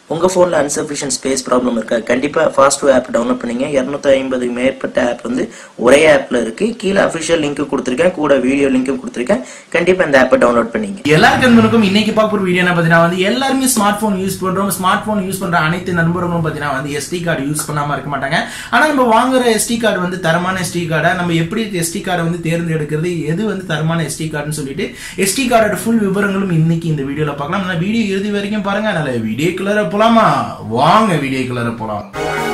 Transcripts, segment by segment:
உங்கள் ஃபோனில் அன்சஃபிஷியன்ட் space problem இருக்கா கண்டிப்பாக ஃபாஸ்ட் ஆப் டவுன்லோட் பண்ணீங்க இரநூத்தி ஐம்பதுக்கு மேற்பட்ட ஆப் வந்து ஒரே ஆப்பில் இருக்குது கீழே அஃபிஷியல் லிங்க் கொடுத்துருக்கேன் கூட வீடியோ லிங்க்கும் கொடுத்துருக்கேன் கண்டிப்பாக இந்த ஆப்பை டவுன்லோட் பண்ணிங்க எல்லாருக்கும் நண்பர்களுக்கும் இன்னைக்கு பார்க்க போற வீடியோ என்ன பார்த்தீங்கன்னா வந்து எல்லாருமே ஸ்மார்ட் போன் யூஸ் பண்றோம் ஸ்மார்ட் போன் யூஸ் பண்ற அனைத்து நண்பர்களும் பார்த்தீங்கன்னா வந்து எஸ்டி கார்டு யூஸ் பண்ணாம இருக்க மாட்டாங்க ஆனா நம்ம வாங்குற எஸ்டி கார்டு வந்து தரமான எஸ்டி கார்டை நம்ம எப்படி எஸ்டி கார்டை வந்து தேர்ந்தெடுக்கிறது எது வந்து தரமான எஸ்டி கார்டுன்னு சொல்லிட்டு எஸ்டி கார்டோட ஃபுல் விவரங்களும் இன்னைக்கு இந்த வீடியோல பார்க்கலாம் நான் வீடியோ இறுதி வரைக்கும் பாருங்க அதனால வீடியோ கிளற போலாமா வாங்க வீடியோ கிளற போலாம்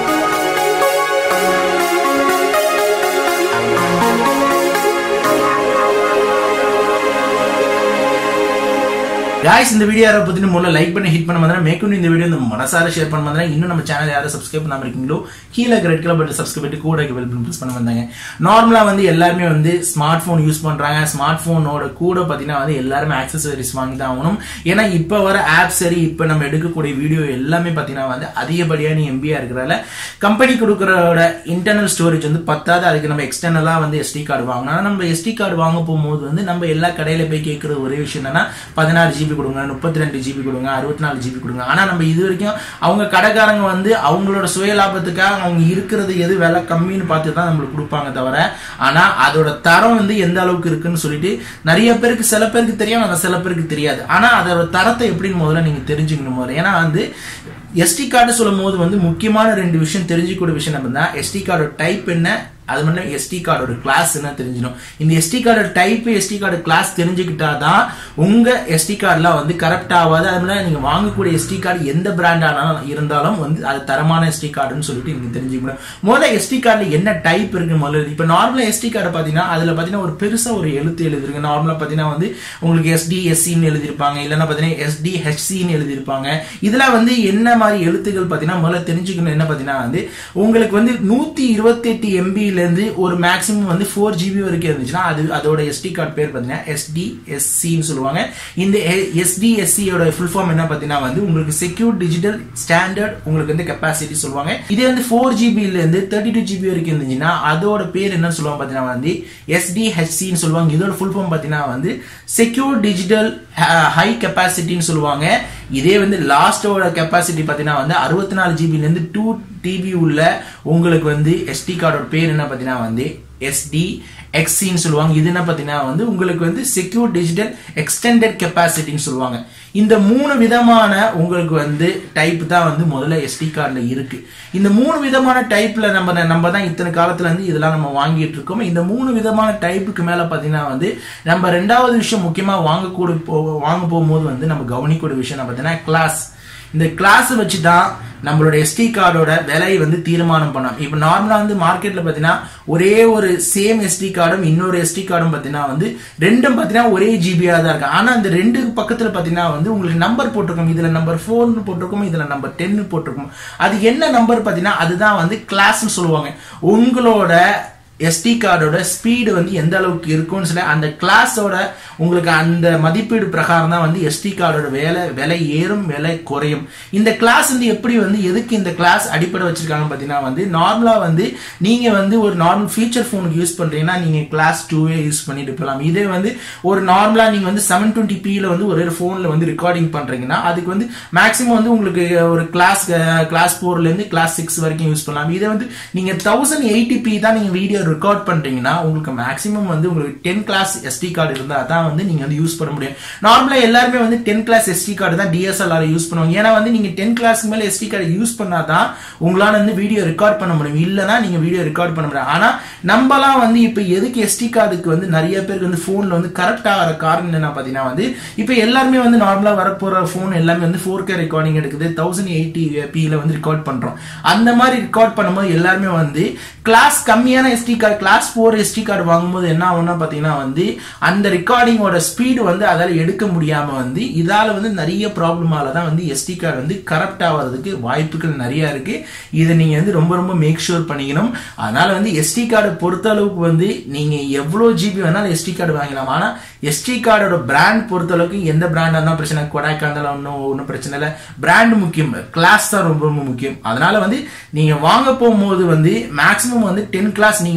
guys இந்த வீடியோ யாரை பத்தி முதல்ல லைக் பண்ணி ஹிட் பண்ண மாதிரி மேற்கொண்டு இந்த வீடியோ இந்த மனசார ஷேர் பண்ண மாதிரி இன்னும் நம்ம சேனல் யாரும் சப்ஸ்கிரைப் பண்ணாம இருக்கீங்களோ கீழே ரெட் கலர் பட்டன் சப்ஸ்கிரைப் பண்ணி கூட பெல் பட்டன் பிரஸ் பண்ண வந்தாங்க நார்மலா வந்து எல்லாருமே வந்து ஸ்மார்ட் போன் யூஸ் பண்றாங்க ஸ்மார்ட் போனோட கூட பாத்தீங்கன்னா வந்து எல்லாருமே ஆக்சசரிஸ் வாங்கி தான் ஆகணும் ஏன்னா இப்ப வர ஆப் சரி இப்ப நம்ம எடுக்கக்கூடிய வீடியோ எல்லாமே பாத்தீங்கன்னா வந்து அதிகப்படியான எம்பியா இருக்கிறதால கம்பெனி கொடுக்கறோட இன்டர்னல் ஸ்டோரேஜ் வந்து பத்தாது அதுக்கு நம்ம எக்ஸ்டர்னலா வந்து எஸ்டி கார்டு வாங்கணும் ஆனா நம்ம எஸ்டி கார்டு வாங்க போகும்போது வந்து நம்ம எல்லா கடையில போய் கேட்கற ஒரே விஷயம் என்னன்னா பதினாறு ஜிபி கொடுங்க முப்பத்தி ரெண்டு ஜிபி கொடுங்க அறுபத்தி நாலு ஜிபி கொடுங்க ஆனா நம்ம இது வரைக்கும் அவங்க கடைக்காரங்க வந்து அவங்களோட சுய லாபத்துக்காக அவங்க இருக்கிறது எது விலை கம்மின்னு பார்த்து தான் நம்மளுக்கு கொடுப்பாங்க தவிர ஆனா அதோட தரம் வந்து எந்த அளவுக்கு இருக்குன்னு சொல்லிட்டு நிறைய பேருக்கு சில பேருக்கு தெரியும் ஆனா சில பேருக்கு தெரியாது ஆனா அதோட தரத்தை எப்படின்னு முதல்ல நீங்க தெரிஞ்சுக்கணும் முதல்ல ஏன்னா வந்து எஸ்டி கார்டு சொல்லும் போது வந்து முக்கியமான ரெண்டு விஷயம் தெரிஞ்சுக்கூடிய விஷயம் என்ன எஸ்டி கார்டோட டைப் என்ன அது மட்டும் எஸ்டி கார்டோட கிளாஸ் என்ன தெரிஞ்சிடும் இந்த எஸ்டி கார்டோட டைப் எஸ்டி கார்டு கிளாஸ் தெரிஞ்சுக்கிட்டா தான் உங்க எஸ்டி கார்டுலாம் வந்து கரெக்ட் ஆகாது அது மாதிரி நீங்க வாங்கக்கூடிய எஸ்டி கார்டு எந்த பிராண்டானாலும் இருந்தாலும் வந்து அது தரமான எஸ்டி கார்டுன்னு சொல்லிட்டு நீங்க தெரிஞ்சுக்கணும் முதல்ல எஸ்டி கார்டுல என்ன டைப் இருக்கு முதல்ல இப்ப நார்மலா எஸ்டி கார்டு பாத்தீங்கன்னா அதுல பாத்தீங்கன்னா ஒரு பெருசா ஒரு எழுத்து எழுதிருக்கு நார்மலா பாத்தீங்கன்னா வந்து உங்களுக்கு எஸ்டி எஸ்சின்னு எழுதிருப்பாங்க இல்லைன்னா பாத்தீங்கன்னா எஸ்டி ஹெச்சின்னு எழுதிருப்பாங்க இதுல வந்து என்ன மாதிரி எழுத்துக்கள் பாத்தீங்கன்னா முதல்ல தெரிஞ்சுக்கணும் என்ன பாத்தீங்கன்னா வந்து உங்களுக்கு வந்து நூத்தி இருபத்தி எட்டு எம்பி இருந்து ஒரு மேக்ஸிமம் வந்து ஃபோர் ஜிபி வரைக்கும் இருந்துச்சுன்னா அது அதோட எஸ்டி கார்டு பேர் பார்த்தீங்கன்னா எஸ்டி எஸ்சின்னு சொல்லுவாங்க இந்த எஸ்டி எஸ்சியோட ஃபுல் ஃபார்ம் என்ன பார்த்தீங்கன்னா வந்து உங்களுக்கு செக்யூர் டிஜிட்டல் ஸ்டாண்டர்ட் உங்களுக்கு வந்து கெப்பாசிட்டி சொல்லுவாங்க இதே வந்து ஃபோர் ஜிபில இருந்து தேர்ட்டி டூ ஜிபி வரைக்கும் இருந்துச்சுன்னா அதோட பேர் என்ன சொல்லுவாங்க பார்த்தீங்கன்னா வந்து எஸ்டி ஹெச்சின்னு சொல்லுவாங்க இதோட ஃபுல் ஃபார்ம் பார்த்தீங்கன்னா வந்து செக்யூர் டிஜிட்டல் ஹை கெப்பாசிட்டின்னு சொல்லுவாங்க இதே வந்து லாஸ்டோட கெப்பாசிட்டி பார்த்தீங்கன்னா வந்து அறுபத்தி நாலு ஜிபிலேருந்து டூ டிபி உள்ள உங்களுக்கு வந்து எஸ்டி கார்டோட பேர் என்ன பார்த்தீங்கன்னா வந்து எஸ்டி எக்ஸின்னு சொல்லுவாங்க இது என்ன பார்த்தீங்கன்னா வந்து உங்களுக்கு வந்து செக்யூர் டிஜிட்டல் எக்ஸ்டெண்டட் கெப்பாசிட்டின்னு சொல்லுவாங்க இந்த மூணு விதமான உங்களுக்கு வந்து டைப் தான் வந்து முதல்ல எஸ்டி கார்டில் இருக்கு இந்த மூணு விதமான டைப்ல நம்ம நம்ம தான் இத்தனை காலத்துல இருந்து இதெல்லாம் நம்ம வாங்கிட்டு இருக்கோம் இந்த மூணு விதமான டைப்புக்கு மேல பாத்தீங்கன்னா வந்து நம்ம ரெண்டாவது விஷயம் முக்கியமா வாங்கக்கூடிய போ வாங்க போகும்போது வந்து நம்ம கவனிக்கூடிய விஷயம் என்ன பார்த்தீங்கன்னா கிளாஸ் இந்த கிளாஸ் வச்சு தான் நம்மளோட எஸ்டி கார்டோட விலையை வந்து தீர்மானம் பண்ணோம் இப்போ நார்மலாக வந்து மார்க்கெட்டில் பார்த்தீங்கன்னா ஒரே ஒரு சேம் எஸ்டி கார்டும் இன்னொரு எஸ்டி கார்டும் பார்த்தீங்கன்னா வந்து ரெண்டும் பார்த்தீங்கன்னா ஒரே ஜிபியாக தான் இருக்கு ஆனால் அந்த ரெண்டு பக்கத்தில் பார்த்தீங்கன்னா வந்து உங்களுக்கு நம்பர் போட்டிருக்கோம் இதில் நம்பர் ஃபோர்னு போட்டிருக்கோம் இதில் நம்பர் டென்னு போட்டிருக்கோம் அது என்ன நம்பர் பார்த்தீங்கன்னா அதுதான் வந்து கிளாஸ்ன்னு சொல்லுவாங்க உங்களோட எஸ்டி கார்டோட ஸ்பீடு வந்து எந்த அளவுக்கு இருக்கும்னு சொல்லி அந்த கிளாஸோட உங்களுக்கு அந்த மதிப்பீடு பிரகாரம் தான் வந்து எஸ்டி கார்டோட வேலை விலை ஏறும் விலை குறையும் இந்த கிளாஸ் வந்து எப்படி வந்து எதுக்கு இந்த கிளாஸ் அடிப்படை வச்சிருக்காங்கன்னு பார்த்தீங்கன்னா வந்து நார்மலாக வந்து நீங்கள் வந்து ஒரு நார்மல் ஃபீச்சர் ஃபோனுக்கு யூஸ் பண்ணுறீங்கன்னா நீங்கள் கிளாஸ் டூவே யூஸ் பண்ணிட்டு போகலாம் இதே வந்து ஒரு நார்மலாக நீங்கள் வந்து செவன் டுவெண்ட்டி பியில் வந்து ஒரு ஃபோனில் வந்து ரெக்கார்டிங் பண்ணுறீங்கன்னா அதுக்கு வந்து மேக்ஸிமம் வந்து உங்களுக்கு ஒரு கிளாஸ் கிளாஸ் ஃபோர்லேருந்து கிளாஸ் சிக்ஸ் வரைக்கும் யூஸ் பண்ணலாம் இதே வந்து நீங்கள் தௌசண்ட் எயிட்டி பி தான் நீங்கள் வீடியோ ரெக்கார்ட் பண்றீங்கன்னா உங்களுக்கு மேக்ஸிமம் வந்து உங்களுக்கு டென் கிளாஸ் எஸ்டி கார்டு இருந்தால் தான் வந்து நீங்க வந்து யூஸ் பண்ண முடியும் நார்மலா எல்லாருமே வந்து டென் கிளாஸ் எஸ்டி கார்டு தான் டிஎஸ்எல்ஆர் யூஸ் பண்ணுவாங்க ஏன்னா வந்து நீங்க டென் கிளாஸ்க்கு மேல எஸ்டி கார்டு யூஸ் பண்ணாதான் உங்களால வந்து வீடியோ ரெக்கார்ட் பண்ண முடியும் இல்லைன்னா நீங்க வீடியோ ரெக்கார்ட் பண்ண முடியும் ஆனா நம்மலாம் வந்து இப்போ எதுக்கு எஸ்டி கார்டுக்கு வந்து நிறைய பேருக்கு வந்து போன்ல வந்து கரெக்ட் ஆகிற காரணம் என்ன பாத்தீங்கன்னா வந்து இப்போ எல்லாருமே வந்து நார்மலா வரப்போற போன் எல்லாமே வந்து ஃபோர் கே ரெக்கார்டிங் எடுக்குது தௌசண்ட் எயிட்டி பியில் வந்து ரெக்கார்ட் பண்றோம் அந்த மாதிரி ரெக்கார்ட் பண்ணும்போது எல்லாருமே வந்து கிளாஸ் கம்மியான SD card class four SD card வாங்கும்போது என்ன ஆகும்னா பார்த்தீங்கன்னா வந்து அந்த ரெக்கார்டிங்கோட ஸ்பீடு வந்து அதால் எடுக்க முடியாம வந்து இதால வந்து நிறைய ப்ராப்ளமால தான் வந்து எஸ்டி கார்டு வந்து கரப்ட் ஆகிறதுக்கு வாய்ப்புகள் நிறைய இருக்கு இதை நீங்க வந்து ரொம்ப ரொம்ப மேக் ஷூர் பண்ணிக்கணும் அதனால வந்து எஸ்டி கார்டு பொறுத்த அளவுக்கு வந்து நீங்க எவ்வளோ ஜிபி வேணாலும் எஸ்டி கார்டு வாங்கலாம் ஆனா எஸ்டி கார்டோட பிராண்ட் பொறுத்த அளவுக்கு எந்த பிராண்டா இருந்தாலும் பிரச்சனை கொடாக்கா இருந்தாலும் ஒன்றும் ஒன்றும் பிரச்சனை இல்லை பிராண்ட் முக்கியம் கிளாஸ் தான் ரொம்ப ரொம்ப முக்கியம் அதனால வந்து நீங்க வாங்க போகும்போது வந்து மேக்ஸிமம் வந்து டென் கிளாஸ் நீங்க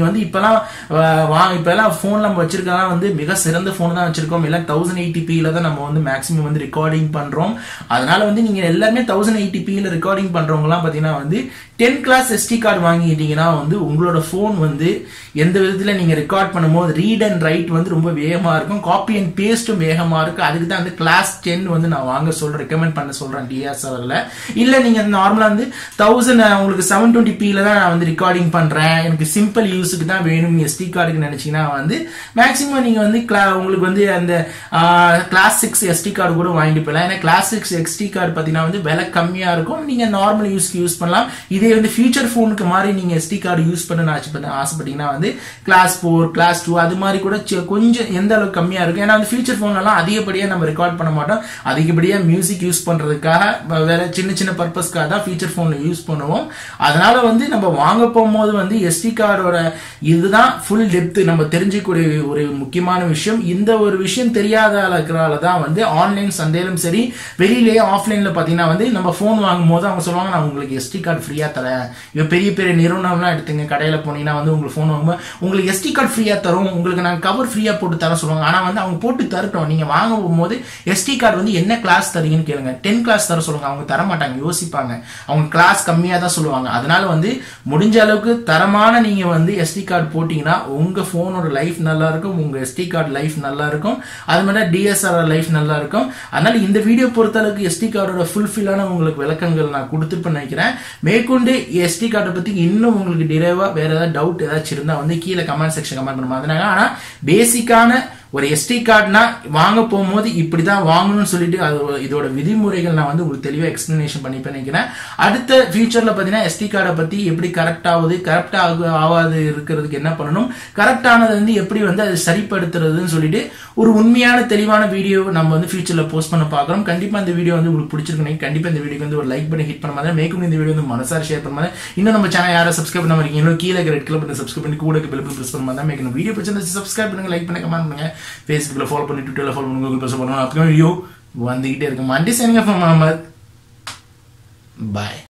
வந்து இப்பெல்லாம் அஹ், வா இப்பெல்லாம் ஃபோன் நம்ம வச்சிருக்கலாம் வந்து மிக சிறந்த ஃபோன் தான் வச்சிருக்கோம் எல்லாம் தௌசண்ட் எயிட்டி பியில் தான் நம்ம வந்து மேக்ஸிமம் வந்து ரெக்கார்டிங் பண்றோம் அதனால வந்து நீங்க எல்லாருமே தௌசண்ட் எயிட்டி பியில் ரெக்கார்டிங் பண்றவங்கலாம் பாத்தீங்கன்னா வந்து டென் கிளாஸ் எஸ்டி கார்டு வாங்கிட்டீங்கன்னா வந்து உங்களோட ஃபோன் வந்து எந்த விதத்துல நீங்க ரெக்கார்ட் பண்ணும்போது ரீட் அண்ட் ரைட் வந்து ரொம்ப வேகமா இருக்கும் காப்பி அண்ட் பேஸ்ட்டும் வேகமா இருக்கும் அதுக்கு தான் வந்து கிளாஸ் டென் வந்து நான் வாங்க சொல்றேன் ரெக்கமெண்ட் பண்ண சொல்றேன் டிஎஸ்ஆர்ல இல்ல நீங்க நார்மலா வந்து தௌசண்ட் உங்களுக்கு செவன் டுவெண்ட்டி பில தான் நான் வந்து ரெக்கார்டிங் பண்றேன் எனக்கு சிம்பிள் யூஸுக்கு தான் வேணும் எஸ்டி கார்டுக்கு நினைச்சீங்கன்னா வந்து மேக்ஸிமம் நீங்க வந்து cla- உங்களுக்கு வந்து அந்த கிளாஸ் சிக்ஸ் எஸ்டி கார்டு கூட வாங்கிட்டு போயிடலாம் ஏன்னா கிளாஸ் சிக்ஸ் எஸ்டி கார்டு பார்த்தீங்கன்னா வந்து விலை கம்மியா இருக்கும் நீங்க நார்மல் யூஸ்க்கு யூஸ் பண்ணலாம் இதே வந்து ஃபியூச்சர் ஃபோனுக்கு மாதிரி நீங்க எஸ்டி கார்டு யூஸ் பண்ண ஆசைப்பட்ட ஆசைப்பட்டீங்கன்னா வந்து கிளாஸ் ஃபோர் கிளாஸ் டூ அது மாதிரி கூட சி- கொஞ்சம் எந்த அளவுக்கு கம்மியா இருக்கும் ஏன்னா வந்து ஃபியூச்சர் ஃபோன்லாம் அதிகப்படியா நம்ம ரெக்கார்ட் பண்ண மாட்டோம் அதிகப்படியா மியூசிக் யூஸ் பண்றதுக்காக வ- வேற சின்ன சின்ன பர்பஸ்க்காக தான் ஃபீச்சர் ஃபோன்ல யூஸ் பண்ணுவோம் அதனால வந்து நம்ம வாங்க போகும்போது வந்து எஸ்டி கார்டோட இதுதான் ஃபுல் டெப்த் நம்ம தெரிஞ்சுக்கூடிய ஒரு முக்கியமான விஷயம் இந்த ஒரு விஷயம் தெரியாத இருக்கிறால தான் வந்து ஆன்லைன் சந்தையிலும் சரி வெளியிலேயே ஆஃப்லைன்ல பாத்தீங்கன்னா வந்து நம்ம ஃபோன் வாங்கும் போது அவங்க சொல்லுவாங்க நான் உங்களுக்கு எஸ்டி கார்டு ஃப்ரீயா தரேன் இப்போ பெரிய பெரிய நிறுவனம்லாம் எடுத்துங்க கடையில போனீங்கன்னா வந்து உங்களுக்கு ஃபோன் வாங்கும்போது உங்களுக்கு எஸ்டி கார்டு ஃப்ரீயா தரும் உங்களுக்கு நாங்கள் கவர் ஃப்ரீயா போட்டு தர சொல்லுவாங்க ஆனா வந்து அவங்க போட்டு தரட்டும் நீங்க வாங்க போகும்போது எஸ்டி கார்டு வந்து என்ன கிளாஸ் தரீங்கன்னு கேளுங்க டென் கிளாஸ் தர சொல்லுங்க அவங்க தர மாட்டாங்க யோசிப்பாங்க அவங்க கிளாஸ் கம்மியா தான் சொல்லுவாங்க அதனால வந்து முடிஞ்ச அளவுக்கு தரமான நீங்க வந்து எஸ்டி கார்டு போட்டீங்கன்னா உங்க போனோட லைஃப் நல்லா இருக்கும் உங்க எஸ்டி கார்டு லைஃப் நல்லா இருக்கும் அது மாதிரி டிஎஸ்ஆர் லைஃப் நல்லா இருக்கும் அதனால இந்த வீடியோ பொறுத்த அளவுக்கு எஸ்டி கார்டோட ஃபுல்ஃபில்லான உங்களுக்கு விளக்கங்கள் நான் கொடுத்துருப்பேன் நினைக்கிறேன் மேற்கொண்டு எஸ்டி கார்டை பத்தி இன்னும் உங்களுக்கு டிரைவா வேற ஏதாவது டவுட் ஏதாச்சும் இருந்தா வந்து கீழே கமெண்ட் செக்ஷன் கமெண்ட் பண்ணுமா அதனால ஆனா பேசிக்கான ஒரு எஸ்டி கார்டுனா வாங்க போகும்போது இப்படிதான் வாங்கணும்னு சொல்லிட்டு அது ஒரு- இதோட விதிமுறைகள் நான் வந்து உங்களுக்கு தெளிவா எக்ஸ்பிளனேஷன் பண்ணிப்பேன் நினைக்கிறேன் அடுத்த ஃபியூச்சர்ல பாத்தீங்கன்னா எஸ்டி கார்டை பத்தி எப்படி கரெக்ட் ஆகுது கரெக்ட் ஆகு ஆகாது இருக்கிறதுக்கு என்ன பண்ணணும் கரெக்ட் ஆனது வந்து எப்படி வந்து அது சரிப்படுத்துறதுன்னு சொல்லிட்டு ஒரு உண்மையான தெளிவான வீடியோ நம்ம வந்து ஃபியூச்சர்ல போஸ்ட் பண்ண பார்க்குறோம் கண்டிப்பா இந்த வீடியோ வந்து உங்களுக்கு பிடிச்சிருக்கு கண்டிப்பா இந்த வீடியோக்கு வந்து ஒரு லைக் பண்ணி ஹிட் பண்ண மாதிரி மேற்கொண்டு இந்த வீடியோ வந்து மனசார ஷேர் பண்ண மாதிரி இன்னும் நம்ம சேனல் யாரும் சப்ஸ்கிரைப் பண்ண இருக்கீங்க இன்னும் கீழே ரெட் கலர் பண்ணி சப்ஸ்கிரைப் பண்ணி கூட பெல் ப்ரெஸ் பண்ண மாதிரி மேற்கொண்டு வீடியோ பிடிச்சிருந்தா சப்ஸ்கிரைப் பண்ணுங்க லைக் பண்ணுங்க கமெண்ட் பண்ணுங்க ஃபேஸ்புக்ல ஃபாலோ பண்ணி ட்விட்டர்ல ஃபாலோ பண்ணுங்க கூகுள் ப்ளஸ் பண்ணுங்க அப்போ வீடியோ வந்துகிட்டே இருக்கு மண்டி சேனுங்க ஃப்ரம் அஹமத் பாய்